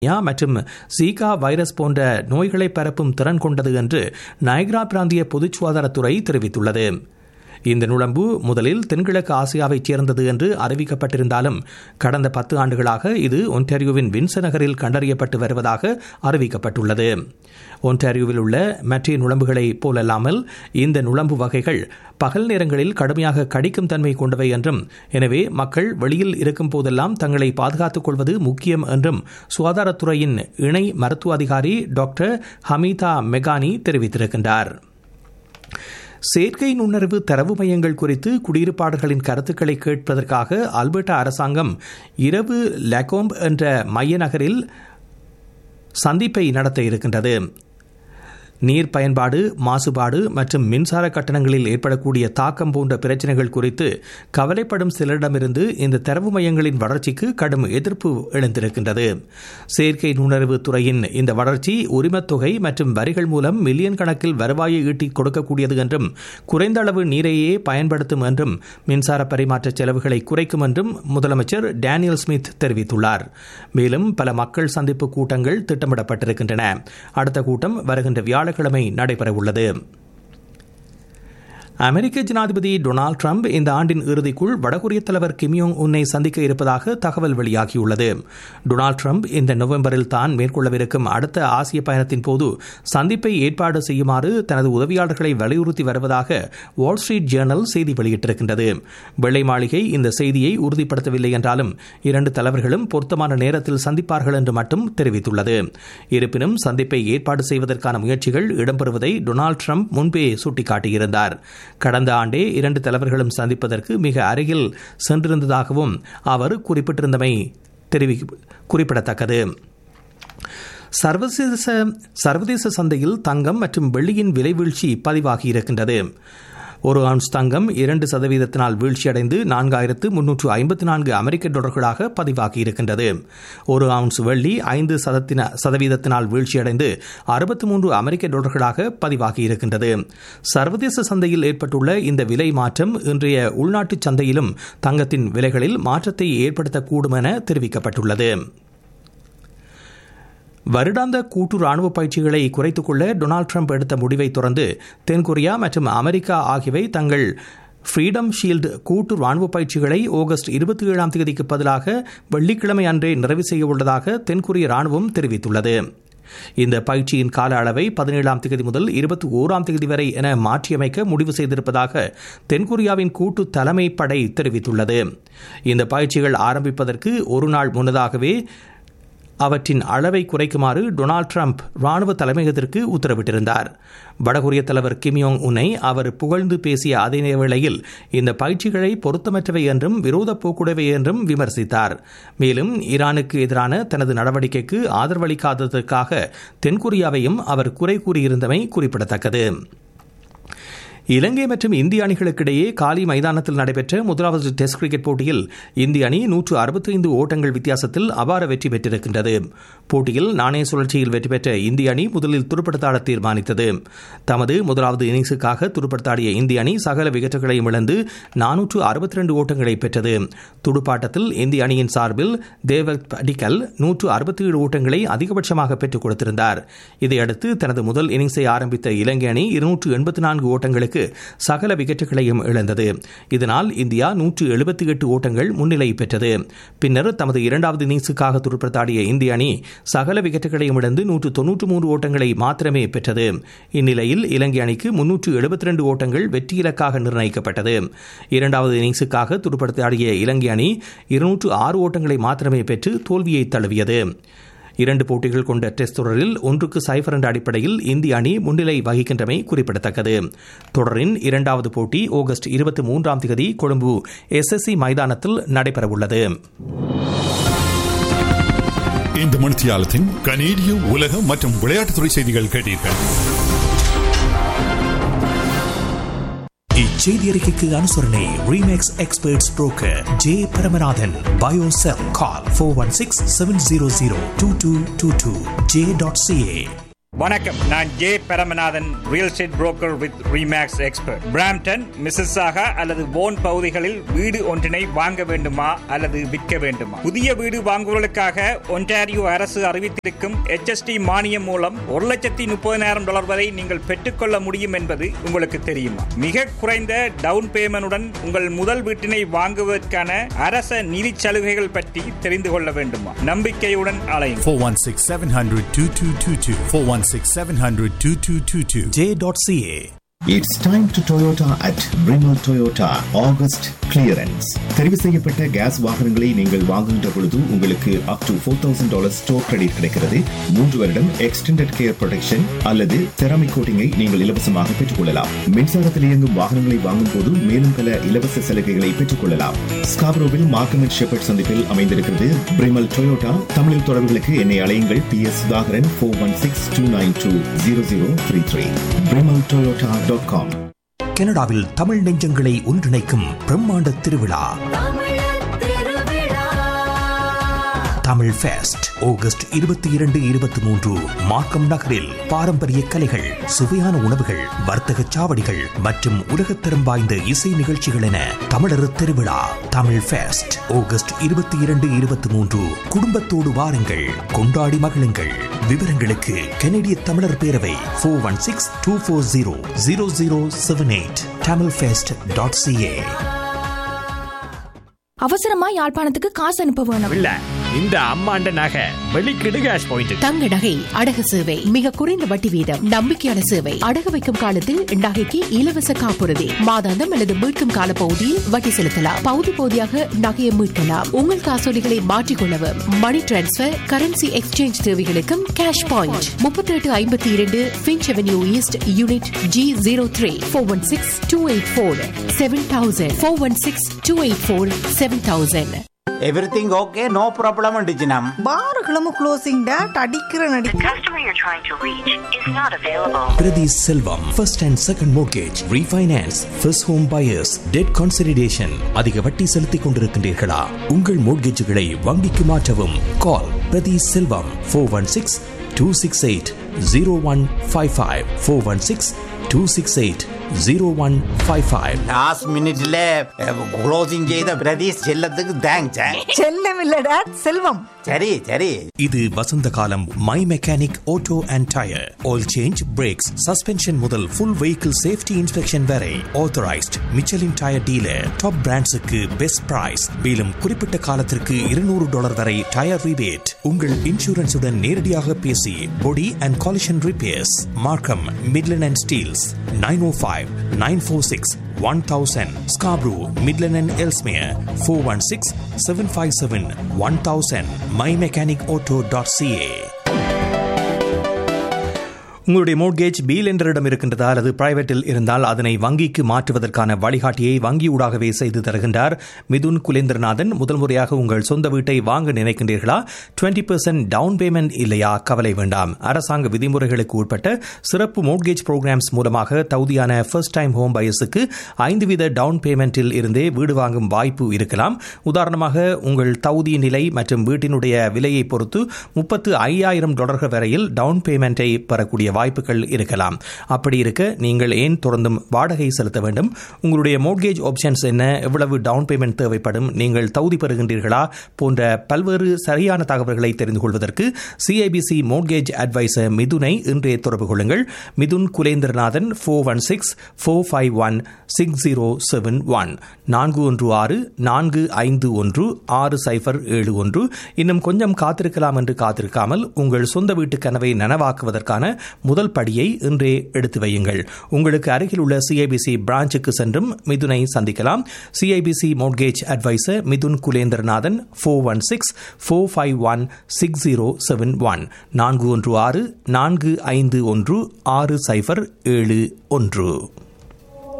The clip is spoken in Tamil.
மற்றும் ஜீகா வைரஸ் போன்ற நோய்களை பரப்பும் திறன் கொண்டது என்று நயக்ரா பிராந்திய பொது சுகாதாரத்துறை தெரிவித்துள்ளது இந்த நுழம்பு முதலில் தென்கிழக்கு ஆசியாவைச் சேர்ந்தது என்று அறிவிக்கப்பட்டிருந்தாலும் கடந்த பத்து ஆண்டுகளாக இது ஒன்டாரியோவின் வின்ச நகரில் கண்டறியப்பட்டு வருவதாக அறிவிக்கப்பட்டுள்ளது ஒன்டாரியோவில் உள்ள மற்ற நுழம்புகளைப் போலல்லாமல் இந்த நுழம்பு வகைகள் பகல் நேரங்களில் கடுமையாக கடிக்கும் தன்மை கொண்டவை என்றும் எனவே மக்கள் வெளியில் இருக்கும் போதெல்லாம் தங்களை பாதுகாத்துக் கொள்வது முக்கியம் என்றும் சுகாதாரத்துறையின் இணை மருத்துவ அதிகாரி டாக்டர் ஹமீதா மெகானி தெரிவித்திருக்கின்றார் செயற்கை நுண்ணறிவு தரவு மையங்கள் குறித்து குடியிருப்பாளர்களின் கருத்துக்களை கேட்பதற்காக அல்பர்டா அரசாங்கம் இரவு லெகோம்ப் என்ற மைய நகரில் சந்திப்பை நடத்த இருக்கின்றது நீர் பயன்பாடு மாசுபாடு மற்றும் மின்சார கட்டணங்களில் ஏற்படக்கூடிய தாக்கம் போன்ற பிரச்சினைகள் குறித்து கவலைப்படும் சிலரிடமிருந்து இந்த தரவு மையங்களின் வளர்ச்சிக்கு கடும் எதிர்ப்பு எழுந்திருக்கின்றது செயற்கை நுண்ணறிவு துறையின் இந்த வளர்ச்சி உரிமத்தொகை மற்றும் வரிகள் மூலம் மில்லியன் கணக்கில் வருவாயை ஈட்டி கொடுக்கக்கூடியது என்றும் குறைந்த அளவு நீரையே பயன்படுத்தும் என்றும் மின்சார பரிமாற்ற செலவுகளை குறைக்கும் என்றும் முதலமைச்சர் டேனியல் ஸ்மித் தெரிவித்துள்ளார் மேலும் பல மக்கள் சந்திப்பு கூட்டங்கள் திட்டமிடப்பட்டிருக்கின்றன அடுத்த கூட்டம் வருகின்ற வியாழ வியாழக்கிழமை நடைபெறவுள்ளது அமெரிக்க ஜனாதிபதி டொனால்டு டிரம்ப் இந்த ஆண்டின் இறுதிக்குள் வடகொரிய தலைவர் கிம்யோங் உன்னை சந்திக்க இருப்பதாக தகவல் வெளியாகியுள்ளது டொனால்டு டிரம்ப் இந்த நவம்பரில் தான் மேற்கொள்ளவிருக்கும் அடுத்த ஆசிய பயணத்தின் போது சந்திப்பை ஏற்பாடு செய்யுமாறு தனது உதவியாளர்களை வலியுறுத்தி வருவதாக வால் ஸ்ட்ரீட் ஜேர்னல் செய்தி வெளியிட்டிருக்கின்றது வெள்ளை மாளிகை இந்த செய்தியை உறுதிப்படுத்தவில்லை என்றாலும் இரண்டு தலைவர்களும் பொருத்தமான நேரத்தில் சந்திப்பார்கள் என்று மட்டும் தெரிவித்துள்ளது இருப்பினும் சந்திப்பை ஏற்பாடு செய்வதற்கான முயற்சிகள் இடம்பெறுவதை டொனால்டு டிரம்ப் முன்பே சுட்டிக்காட்டியிருந்தார் கடந்த ஆண்டே இரண்டு தலைவர்களும் சந்திப்பதற்கு மிக அருகில் சென்றிருந்ததாகவும் அவர் குறிப்பிட்டிருந்தமை தெரிவி குறிப்பிடத்தக்கது சர்வதேச சர்வதேச சந்தையில் தங்கம் மற்றும் வெள்ளியின் விலை வீழ்ச்சி பதிவாகியிருக்கின்றது ஒரு அவுன்ஸ் தங்கம் இரண்டு சதவீதத்தினால் வீழ்ச்சியடைந்து நான்காயிரத்து முன்னூற்று ஐம்பத்தி நான்கு அமெரிக்க டாலர்களாக பதிவாகியிருக்கின்றது ஒரு அவுன்ஸ் வெள்ளி ஐந்து சதவீதத்தினால் வீழ்ச்சியடைந்து அறுபத்தி மூன்று அமெரிக்க டாலர்களாக பதிவாகியிருக்கின்றது சர்வதேச சந்தையில் ஏற்பட்டுள்ள இந்த விலை மாற்றம் இன்றைய உள்நாட்டு சந்தையிலும் தங்கத்தின் விலைகளில் மாற்றத்தை ஏற்படுத்தக்கூடும் என தெரிவிக்கப்பட்டுள்ளது வருடாந்த கூட்டு ராணுவ பயிற்சிகளை குறைத்துக் கொள்ள டொனால்டு ட்ரம்ப் எடுத்த முடிவை தொடர்ந்து தென்கொரியா மற்றும் அமெரிக்கா ஆகியவை தங்கள் ஃப்ரீடம் ஷீல்டு கூட்டு ராணுவ பயிற்சிகளை ஆகஸ்ட் இருபத்தி ஏழாம் தேதிக்கு பதிலாக வெள்ளிக்கிழமை அன்றே நிறைவு செய்ய உள்ளதாக தென்கொரிய ராணுவம் தெரிவித்துள்ளது இந்த பயிற்சியின் கால அளவை பதினேழாம் தேதி முதல் இருபத்தி ஓராம் தேதி வரை என மாற்றியமைக்க முடிவு செய்திருப்பதாக தென்கொரியாவின் கூட்டு தலைமை படை தெரிவித்துள்ளது இந்த பயிற்சிகள் ஆரம்பிப்பதற்கு ஒரு நாள் முன்னதாகவே அவற்றின் அளவை குறைக்குமாறு டொனால்டு ட்ரம்ப் ராணுவ தலைமையகத்திற்கு உத்தரவிட்டிருந்தார் வடகொரிய தலைவர் கிம்யோங் உன்னை அவர் புகழ்ந்து பேசிய அதே வேளையில் இந்த பயிற்சிகளை பொருத்தமற்றவை என்றும் விரோத போக்குடையவை என்றும் விமர்சித்தார் மேலும் ஈரானுக்கு எதிரான தனது நடவடிக்கைக்கு ஆதரவளிக்காததற்காக தென்கொரியாவையும் அவர் குறை கூறியிருந்தமை குறிப்பிடத்தக்கது இலங்கை மற்றும் இந்திய அணிகளுக்கிடையே காலி மைதானத்தில் நடைபெற்ற முதலாவது டெஸ்ட் கிரிக்கெட் போட்டியில் இந்திய அணி நூற்று அறுபத்தைந்து ஓட்டங்கள் வித்தியாசத்தில் அபார வெற்றி பெற்றிருக்கின்றது போட்டியில் நாணய சுழற்சியில் வெற்றி பெற்ற இந்திய அணி முதலில் துடுப்படுத்தாட தீர்மானித்தது தமது முதலாவது இன்னிங்ஸுக்காக துடுப்படுத்தாடிய இந்திய அணி சகல விக்கெட்டுகளையும் இழந்து நானூற்று அறுபத்தி ரெண்டு ஓட்டங்களை பெற்றது துடுப்பாட்டத்தில் இந்திய அணியின் சார்பில் தேவக் படிக்கல் நூற்று அறுபத்தி ஏழு ஓட்டங்களை அதிகபட்சமாக பெற்றுக் கொடுத்திருந்தார் இதையடுத்து தனது முதல் இன்னிங்ஸை ஆரம்பித்த இலங்கை அணி இருநூற்று எண்பத்தி நான்கு ஓட்டங்களுக்கு சகல விக்கெட்டுகளையும் இழந்தது இதனால் இந்தியா நூற்று எழுபத்தி எட்டு ஓட்டங்கள் முன்னிலை பெற்றது பின்னர் தமது இரண்டாவது இன்னிங்ஸுக்காக துடுப்படுத்தாடிய இந்திய அணி சகல விக்கெட்டுகளையும் இழந்து நூற்று தொன்னூற்று மூன்று ஓட்டங்களை மாத்திரமே பெற்றது இந்நிலையில் இலங்கை அணிக்கு முன்னூற்று எழுபத்தி ரெண்டு ஓட்டங்கள் வெற்றி இலக்காக நிர்ணயிக்கப்பட்டது இரண்டாவது இன்னிங்ஸுக்காக துடுப்படுத்தாடிய இலங்கை அணி இருநூற்று ஆறு ஓட்டங்களை மாத்திரமே பெற்று தோல்வியை தழுவியது இரண்டு போட்டிகள் கொண்ட டெஸ்ட் தொடரில் ஒன்றுக்கு சைபர் என்ற அடிப்படையில் இந்திய அணி முன்னிலை வகிக்கின்றமை குறிப்பிடத்தக்கது தொடரின் இரண்டாவது போட்டி ஆகஸ்ட் இருபத்தி மூன்றாம் தேதி கொழும்பு எஸ்எஸ்சி மைதானத்தில் நடைபெறவுள்ளது இந்த மணித்தியாலத்தின் கனேடிய உலக மற்றும் விளையாட்டுத்துறை செய்திகள் கேட்டீர்கள் இச்செய்தி அறிக்கைக்கு அனுசரணை Remax experts broker J Paramanathan பயோசெல் call four one six seven zero zero two two two two J dot CA வணக்கம் நான் J Paramanathan real estate broker with Remax expert Brampton Mississauga அல்லது போன் பகுதிகளில் வீடு ஒன்றினை வாங்க வேண்டுமா அல்லது விற்க வேண்டுமா புதிய வீடு வாங்குவதற்காக ஒன்டாரியோ அரசு அறிவித்திருக்கும் HST மானியம் மூலம் ஒரு லட்சத்தி முப்பதினாயிரம் டாலர் வரை நீங்கள் பெற்றுக்கொள்ள முடியும் என்பது உங்களுக்கு தெரியுமா மிக குறைந்த டவுன் பேமெண்டுடன் உங்கள் முதல் வீட்டினை வாங்குவதற்கான அரச நிதி சலுகைகள் பற்றி தெரிந்து கொள்ள வேண்டுமா நம்பிக்கையுடன் அலையும் 416 700 2222. 416 700 2222. J.ca. It's time to Toyota at Brimmel Toyota August clearance. தெரிவு செய்யப்பட்ட கேஸ் வாகனங்களை நீங்கள் வாங்குகின்ற பொழுது உங்களுக்கு up to four thousand dollar store credit கிடைக்கிறது மூன்று வருடம் எக்ஸ்டெண்டட் கேர் ப்ரொடெக்ஷன் அல்லது தெராமிக் கோட்டிங்கை நீங்கள் இலவசமாக பெற்றுக் கொள்ளலாம் மின்சாரத்தில் இயங்கும் வாகனங்களை வாங்கும் போது மேலும் பல இலவச சலுகைகளை பெற்றுக் கொள்ளலாம் ஸ்காப்ரோவில் மார்க்கம் அண்ட் ஷெப்பர்ட் சந்திப்பில் அமைந்திருக்கிறது பிரிமல் டொயோட்டா தமிழில் தொடர்புகளுக்கு என்னை அழையுங்கள் P S Sudhakaran four one six two nine two zero zero three three Primal Toyota dot com கனடாவில் தமிழ் நெஞ்சங்களை ஒன்றிணைக்கும் பிரம்மாண்ட திருவிழா தமிழ் ஃபெஸ்ட் ஆகஸ்ட் இருபத்தி இரண்டு இருபத்தி மூன்று மார்க்கம் நகரில் பாரம்பரிய கலைகள் சுவையான உணவுகள் வர்த்தக சாவடிகள் மற்றும் உலகத்தரம் வாய்ந்த இசை நிகழ்ச்சிகள் என தமிழர் திருவிழா தமிழ் ஃபெஸ்ட் ஆகஸ்ட் இருபத்தி இரண்டு இருபத்தி மூன்று குடும்பத்தோடு வாருங்கள் கொண்டாடி மகிழுங்கள் விவரங்களுக்கு கனடிய தமிழர் பேரவை four one six two four zero zero zero seven eight Tamil fest dot CA அவசரமா யாழ்ப்பாணத்துக்கு காசு அனுப்ப வேணும் இல்ல இந்த அம்மாண்ட நகை வெளிக்கிடு கேஷ் பாயிண்ட் தங்க நகை அடகு சேவை மிக குறைந்த வட்டி வீதம் நம்பிக்கையான சேவை அடகு வைக்கும் காலத்தில் நகைக்கு இலவச காப்புறுதி மாதாந்தம் அல்லது மீட்கும் கால பகுதியில் வட்டி செலுத்தலாம் பகுதி பகுதியாக நகையை மீட்கலாம் உங்கள் காசோலிகளை மாற்றிக்கொள்ளவும் மணி டிரான்ஸ்பர் கரன்சி எக்ஸ்சேஞ்ச் தேவைகளுக்கும் கேஷ் பாயிண்ட் முப்பத்தி எட்டு ஐம்பத்தி இரண்டு Finch Avenue East unit G zero three four one six two eight four seven thousand four one six two eight four seven thousand everything okay no problem டிச்சினம் பாருகளும் க்ளோசிங் டேட் அடிக்கிற நடி Priti Selvam, first and second mortgage, refinance, first home buyers, debt consolidation. அதிக வட்டி செலுத்திக் கொண்டிருக்கின்றீர்களா உங்கள் மோட்கேஜுகளை வங்கிக்கு மாற்றவும் call Prathi Selvam four one six two six eight zero one five five four one six two six eight zero one five five last மினிட்ல க்ளோசிங் செய்த பிரதீஷ் செல்லத்துக்கு தேங்க்ஸ் செல்லம் இல்ல டேட் செல்வம் சரி சரி இது வசந்த காலம் my mechanic auto and tyre oil change brakes suspension முதல் ஃபுல் வெஹிக்கிள் சேஃப்டி இன்ஸ்பெக்ஷன் வரை authorised Michelin tyre dealer top பிராண்ட்ஸுக்கு பெஸ்ட் பிரைஸ் மேலும் குறிப்பிட்ட காலத்திற்கு இருநூறு டாலர் வரை டயர் ரிபேட் உங்கள் இன்சூரன்ஸுடன் நேரடியாக பேசி body and collision repairs Markham Midland and Steeles nine O five nine four six one thousand Scarborough Midland and Ellesmere four one six seven five seven one thousand my mechanic auto dot CA உங்களுடைய மோட்கேஜ் பீல் என்றிடம் இருக்கின்றதா அல்லது பிரைவேட்டில் இருந்தால் அதனை வங்கிக்கு மாற்றுவதற்கான வழிகாட்டியை வங்கியூடாகவே செய்து தருகின்றார் மிதுன் குலேந்திரநாதன் முதல் முறையாக உங்கள் சொந்த வீட்டை வாங்க நினைக்கின்றீர்களா டுவெண்ட்டி பெர்சென்ட் டவுன் பேமெண்ட் இல்லையா கவலை வேண்டாம் அரசாங்க விதிமுறைகளுக்கு உட்பட்ட சிறப்பு மோட்கேஜ் ப்ரோக்ராம்ஸ் மூலமாக தகுதியான ஃபர்ஸ்ட் டைம் ஹோம் பயர்ஸுக்கு ஐந்து வீத டவுன் பேமெண்டில் இருந்தே வீடு வாங்கும் வாய்ப்பு இருக்கலாம் உதாரணமாக உங்கள் தகுதி நிலை மற்றும் வீட்டினுடைய விலையை பொறுத்து முப்பத்து ஐயாயிரம் டாலர்கள் வரையில் டவுன் பேமெண்ட்டை பெறக்கூடிய வாய்ப்புகள் இருக்கலாம் அப்படி இருக்க நீங்கள் ஏன் தொடர்ந்தும் வாடகை செலுத்த வேண்டும் உங்களுடைய மோட்கேஜ் ஆப்ஷன்ஸ் என்ன எவ்வளவு டவுன் பேமெண்ட் தேவைப்படும் நீங்கள் தகுதி பெறுகின்றீர்களா போன்ற பல்வேறு சரியான தகவல்களை தெரிந்து கொள்வதற்கு சிஐபிசி மோட்கேஜ் அட்வைசர் மிதுனை இன்றே தொடர்பு கொள்ளுங்கள் Mithun Kulendranathan four one six four five one six zero seven one நான்கு ஒன்று ஆறு நான்கு ஐந்து ஒன்று ஆறு சைஃபர் ஏழு ஒன்று இன்னும் கொஞ்சம் காத்திருக்கலாம் என்று காத்திருக்காமல் உங்கள் சொந்த வீட்டு கனவை நனவாக்குவதற்கான முதல் படியை இன்றே எடுத்து வையுங்கள் உங்களுக்கு அருகில் உள்ள சிஐபிசி பிரான்ச்சுக்கு சென்றும் மிதுனை சந்திக்கலாம் CIBC mortgage advisor Mithun Kulendranathan four one six four five one six zero seven one நான்கு ஒன்று ஆறு நான்கு ஐந்து ஒன்று ஆறு சைஃபர் ஏழு ஒன்று